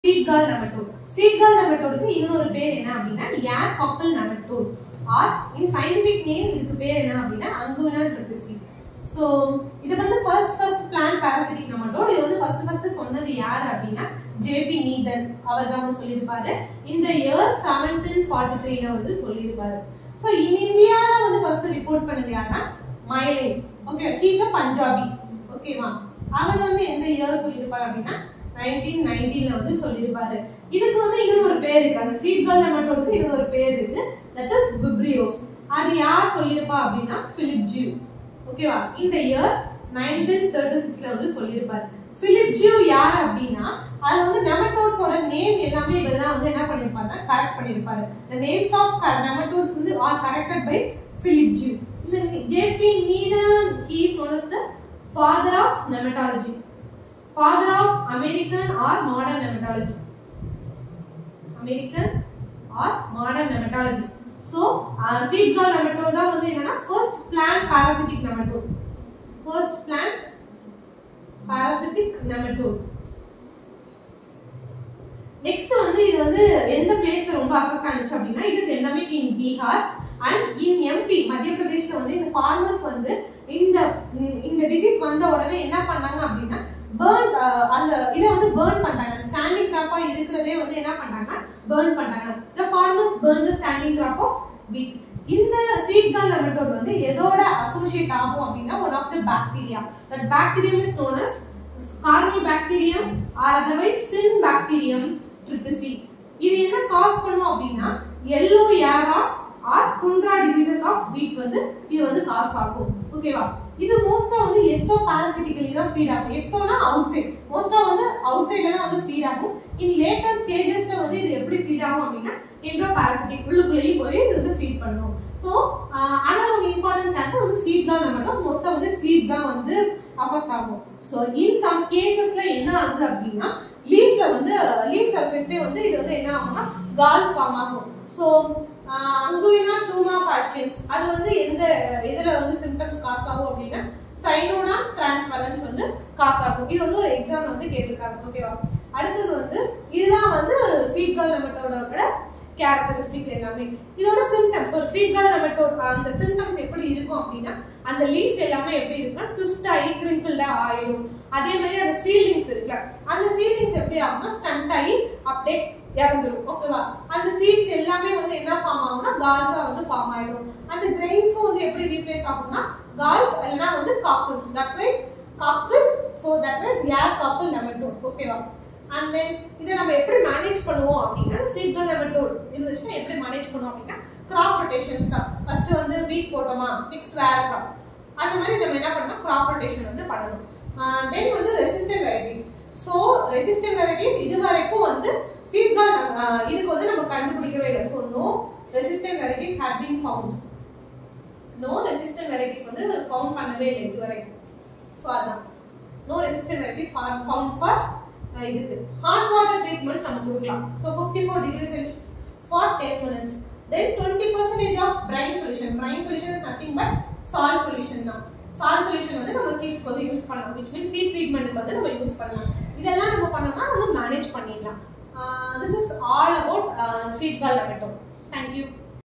சீட்கால் nematode சீட்கால் நெமட்டோடுக்கு இன்னொரு பேர் என்ன அப்படின்னா ear cockle nematode or in scientific name இதுக்கு பேர் என்ன அப்படின்னா அங்குவினல் ட்ரிப்டிசி சோ இது வந்து first first plant parasitic nematode இது வந்து ஃபர்ஸ்ட் ஃபர்ஸ்ட் சொன்னது யார் அப்படின்னா ஜேபி நீதன் அவர் தான் சொல்லியிருப்பாரு இந்த இயர் செவன்டீன் ஃபார்ட்டி த்ரீல வந்து சொல்லியிருப்பாரு ஸோ இன் இந்தியால வந்து ஃபர்ஸ்ட் ரிப்போர்ட் பண்ணது யாருன்னா மயலின் ஓகே ஹீஸ் அ பஞ்சாபி ஓகேவா அவர் வந்து எந்த இயர் சொல்லியிருப்பாரு அப்படின்னா நைன்டீன் நைன்டீன்ல வந்து சொல்லியிருப்பாரு இதுக்கு வந்து இன்னொரு பேர் இருக்கு அந்த சீட்கால் நெமட்டோடுக்கு இன்னொரு பேர் இருக்கு தட் இஸ் விப்ரியோஸ் அது யார் சொல்லியிருப்பா அப்படின்னா பிலிப் ஜியூ ஓகேவா இந்த இயர் நைன்டீன் தேர்ட்டி சிக்ஸ்ல வந்து சொல்லியிருப்பாரு பிலிப் ஜியூ யார் அப்படின்னா அது வந்து நெமட்டோட்ஸோட நேம் எல்லாமே இவர்தான் வந்து என்ன பண்ணிருப்பாருன்னா கரெக்ட் பண்ணிருப்பாரு the names of nematodes வந்து are corrected by Philip Jew இந்த JP Needham he is known as the father of nematology father of American or modern nematology American or modern nematology so uh, seed gall nematode தான் வந்து என்னன்னா first plant parasitic nematode first plant parasitic nematode next வந்து இது வந்து எந்த பிளேஸ்ல ரொம்ப affect ஆனிச்சு அப்படின்னா இது is endemic in Bihar and in MP மத்திய பிரதேஷ்ல வந்து இந்த ஃபார்மர்ஸ் வந்து இந்த ம், இந்த டிசீஸ் வந்த உடனே என்ன பண்ணாங்க அப்படின்னா பேர்ன் அந்த இதை வந்து பேர்ன் பண்ணிட்டாங்க ஸ்டாண்டிங் கிராப்பா இருக்கிறதே வந்து என்ன பண்ணாங்க பேர்ன் பண்ணிட்டாங்க the farmers burn the standing crop of wheat இந்த சீட்கால் நெமட்டோட் வந்து எதோட அசோசியேட் ஆகும் அப்படின்னா one of the bacteria that bacterium is known as Corynebacterium or otherwise சின் பாக்டீரியம் ட்ரிப்டிசி இது என்ன காஸ் பண்ணும் அப்படின்னா எல்லோ ஏரா ஆர் குண்ட்ரா டிசீசஸ் ஆஃப் வீட் வந்து இது வந்து காஸ் ஆகும் ஓகேவா இது மோஸ்டா வந்து எக்டோ பாராசிட்டிக்கலி தான் ஃபீட் ஆகும் எக்டோனா அவுட் சைட் மோஸ்டா வந்து அவுட் சைட்ல தான் வந்து ஃபீட் ஆகும் இன் லேட்டர் ஸ்டேஜஸ்ல வந்து இது எப்படி ஃபீட் ஆகும் அப்படின்னா எண்டோ பாராசிட்டிக் உள்ளுக்குள்ளேயும் போய் இது வந்து ஃபீட் பண்ணும் so another one important factor வந்து சீட் தான் மட்டும் மோஸ்டா வந்து சீட் தான் வந்து அஃபெக்ட் ஆகும் ஸோ இன் சம் கேசஸ்ல என்ன ஆகுது அப்படின்னா லீஃப்ல வந்து லீஃப் சர்ஃபேஸ்லயே வந்து இது வந்து என்ன ஆகும்னா கால்ஸ் ஃபார்ம் ஆகும் ஸோ அங்குவினா டூமா ஃபேஷன்ஸ் அது வந்து எந்த இதுல வந்து சிம்டம்ஸ் காஸ் ஆகும் அப்படின்னா சைனோனா டிரான்ஸ்வலன்ஸ் வந்து காஸ் ஆகும் இது வந்து ஒரு எக்ஸாம் வந்து கேட்டிருக்காங்க ஓகேவா அடுத்தது வந்து இதுதான் வந்து சீட்கால் நெமட்டோட கேரக்டரிஸ்டிக் எல்லாமே இதோட சிம்டம்ஸ் ஒரு சீட்கால் நெமட்டோட் அந்த சிம்டம்ஸ் எப்படி இருக்கும் அப்படின்னா அந்த லீவ்ஸ் எல்லாமே எப்படி இருக்குன்னா ட்விஸ்ட் ஆகி கிரிங்கிள்டா ஆயிடும் அதே மாதிரி அந்த சீலிங்ஸ் இருக்குல்ல அந்த சீலிங்ஸ் எப்படி ஆகும்னா ஸ்டண்ட் ஆகி அப்படியே இறந்துரும் ஓகேவா அந்த சீட்ஸ் எல்லாமே வந்து என்ன ஃபார்ம் ஆகும்னா கால்ஸா வந்து ஃபார்ம் ஆயிடும் அந்த கிரெயின்ஸும் வந்து எப்படி ரீப்ளேஸ் ஆகும்னா கால்ஸ் இல்லைன்னா வந்து cockles that means cockle so that means ear cockle nematode ஓகேவா அண்ட் தென் இதை நம்ம எப்படி மேனேஜ் பண்ணுவோம் அப்படின்னா சீட்கள் நெமட்டோட் இருந்துச்சுன்னா எப்படி மேனேஜ் பண்ணுவோம் அப்படின்னா கிராப் ரொட்டேஷன்ஸ் தான் ஃபர்ஸ்ட் வந்து வீக் போட்டோமா நெக்ஸ்ட் வேற கிராப் அந்த மாதிரி நம்ம என்ன பண்ணணும் கிராப் ரொட்டேஷன் வந்து பண்ணணும் தென் வந்து resistant varieties so resistant varieties இது வரைக்கும் வந்து சீட்கால் இதுக்கு வந்து நம்ம கண்டுபிடிக்கவே இல்லை so no resistant varieties had been found no resistant varieties வந்து ஃபவுண்ட் பண்ணவே இல்லை இது வரைக்கும் ஸோ அதான் no resistant varieties found for இதுக்கு ஹாட் வாட்டர் ட்ரீட்மெண்ட் நம்ம கொடுக்கலாம் so fifty four degree Celsius for ten minutes then twenty percentage of brine solution brine solution is nothing but salt solution தான் salt solution வந்து நம்ம சீட்ஸ்க்கு வந்து use பண்ணலாம் which means seat ட்ரீட்மெண்ட்டுக்கு வந்து நம்ம யூஸ் பண்ணலாம் இதெல்லாம் நம்ம பண்ணோம்னா வந்து மேனேஜ் பண்ணிடலாம் this is all about seed gall tomato thank you